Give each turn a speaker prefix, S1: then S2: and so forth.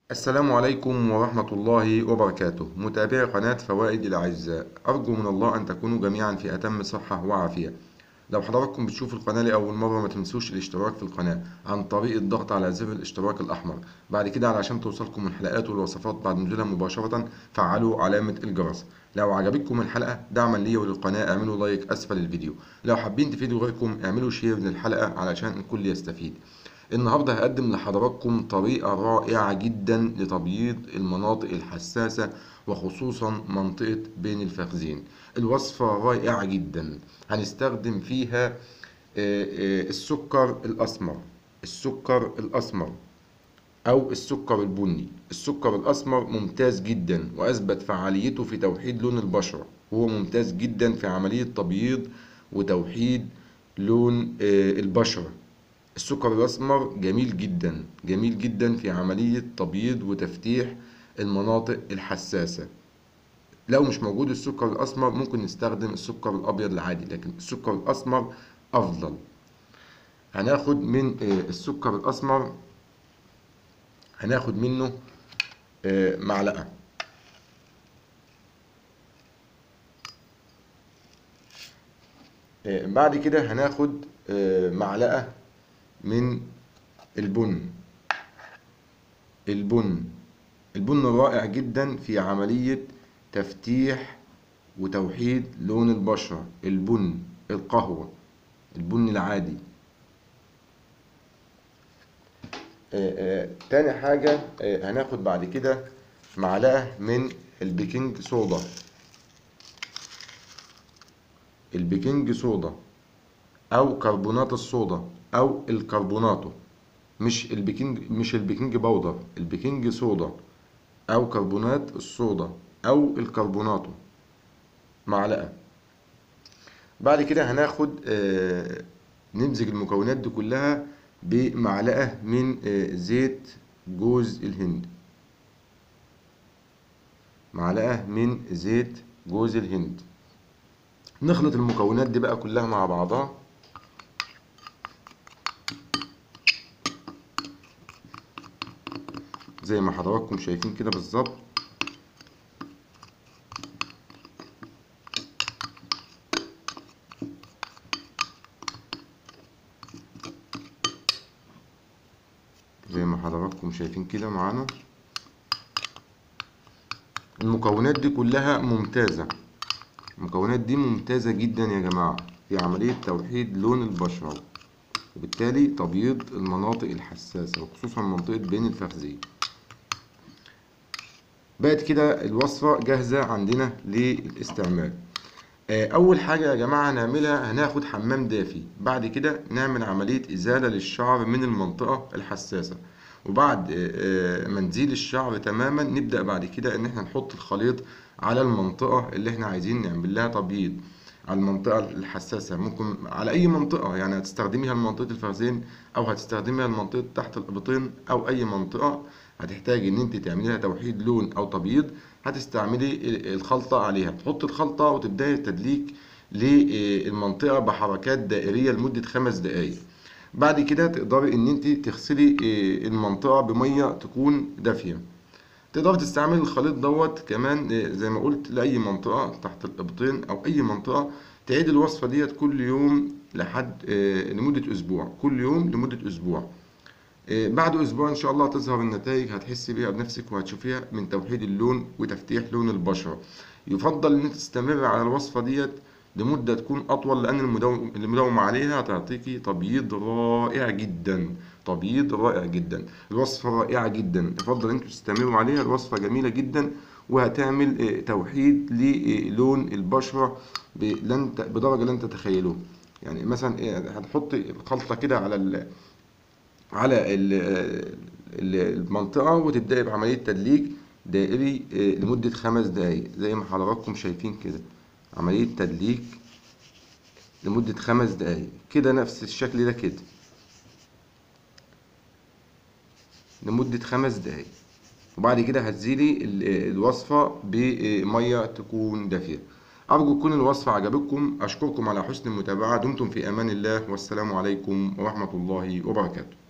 S1: السلام عليكم ورحمة الله وبركاته متابعي قناة فوائد الأعزاء أرجو من الله أن تكونوا جميعا في أتم صحة وعافية لو حضراتكم بتشوفوا القناة لأول مرة ما تنسوش الاشتراك في القناة عن طريق الضغط على زر الاشتراك الأحمر بعد كده علشان توصلكم الحلقات والوصفات بعد نزولها مباشرة فعلوا علامة الجرس لو عجبتكم الحلقة دعما لي وللقناة اعملوا لايك أسفل الفيديو لو حابين تفيدوا غيركم اعملوا شير للحلقة علشان الكل يستفيد النهاردة هقدم لحضراتكم طريقة رائعة جدا لتبييض المناطق الحساسة وخصوصا منطقة بين الفخذين الوصفة رائعة جدا هنستخدم فيها آه، آه، السكر الأسمر السكر الأسمر أو السكر البني السكر الأسمر ممتاز جدا وأثبت فعاليته في توحيد لون البشرة وهو ممتاز جدا في عملية تبييض وتوحيد لون آه، البشرة السكر الأسمر جميل جدا جميل جدا في عملية تبييض وتفتيح المناطق الحساسة لو مش موجود السكر الأسمر ممكن نستخدم السكر الأبيض العادي لكن السكر الأسمر أفضل هناخد من آه، السكر الأسمر هناخد منه آه، معلقة آه، بعد كده هناخد آه، معلقة من البن البن البن رائع جدا في عملية تفتيح وتوحيد لون البشرة البن القهوة البن العادي آه، آه، تاني حاجة آه، هناخد بعد كده معلقة من البيكنج صودا البيكنج صودا أو كربونات الصودا أو الكربوناتو مش البيكنج مش البيكنج باودر البيكنج صودا أو كربونات الصودا أو الكربوناتو معلقة بعد كده هناخد آه، نمزج المكونات دي كلها بمعلقة من آه، زيت جوز الهند معلقة من زيت جوز الهند نخلط المكونات دي بقى كلها مع بعضها زي ما حضراتكم شايفين كده بالظبط زي ما حضراتكم شايفين كده معانا المكونات دي كلها ممتازة المكونات دي ممتازة جدا يا جماعة في عملية توحيد لون البشرة وبالتالي تبييض المناطق الحساسة وخصوصا منطقة بين الفخذين بقت كده الوصفة جاهزة عندنا للاستعمال آه، أول حاجة يا جماعة هنعملها هناخد حمام دافي بعد كده نعمل عملية إزالة للشعر من المنطقة الحساسة وبعد آه، آه، ما نزيل الشعر تماما نبدأ بعد كده إن احنا نحط الخليط على المنطقة اللي احنا عايزين نعمل لها تبييض على المنطقة الحساسة ممكن على أي منطقة يعني هتستخدميها لمنطقة الفخذين أو هتستخدميها لمنطقة تحت الإبطين أو أي منطقة هتحتاجي إن أنت تعمليها توحيد لون أو تبييض هتستعملي الخلطة عليها تحط الخلطة وتبدأي التدليك للمنطقة بحركات دائرية لمدة خمس دقايق بعد كده تقدري إن أنت تغسلي المنطقة بمية تكون دافية تقدر تستعمل الخليط دوت كمان آه، زي ما قلت لأي منطقة تحت الإبطين أو أي منطقة تعيد الوصفة ديت كل يوم لحد آه، لمدة أسبوع كل يوم لمدة أسبوع آه، بعد أسبوع إن شاء الله تظهر النتائج هتحسي بيها بنفسك وهتشوفيها من توحيد اللون وتفتيح لون البشرة يفضل إن أنت تستمر على الوصفة ديت لمدة تكون أطول لأن المداوم- المداومة عليها هتعطيكي تبييض رائع جدا تبييض رائع جدا الوصفة رائعة جدا يفضل أنتوا تستمروا عليها الوصفة جميلة جدا وهتعمل آه، توحيد للون البشرة ب- لن ت- بدرجة لن تتخيلوها يعني مثلا إيه، هتحطي الخلطة كده على ال على ال- ال- المنطقة وتبدأي بعملية تدليك دائري آه، لمدة خمس دقايق زي ما حضراتكم شايفين كده عملية تدليك لمدة خمس دقايق كده نفس الشكل ده كده لمدة خمس دقايق وبعد كده هتزيلي ال- الوصفة بمية تكون دافية أرجو تكون الوصفة عجبتكم أشكركم على حسن المتابعة دمتم في أمان الله والسلام عليكم ورحمة الله وبركاته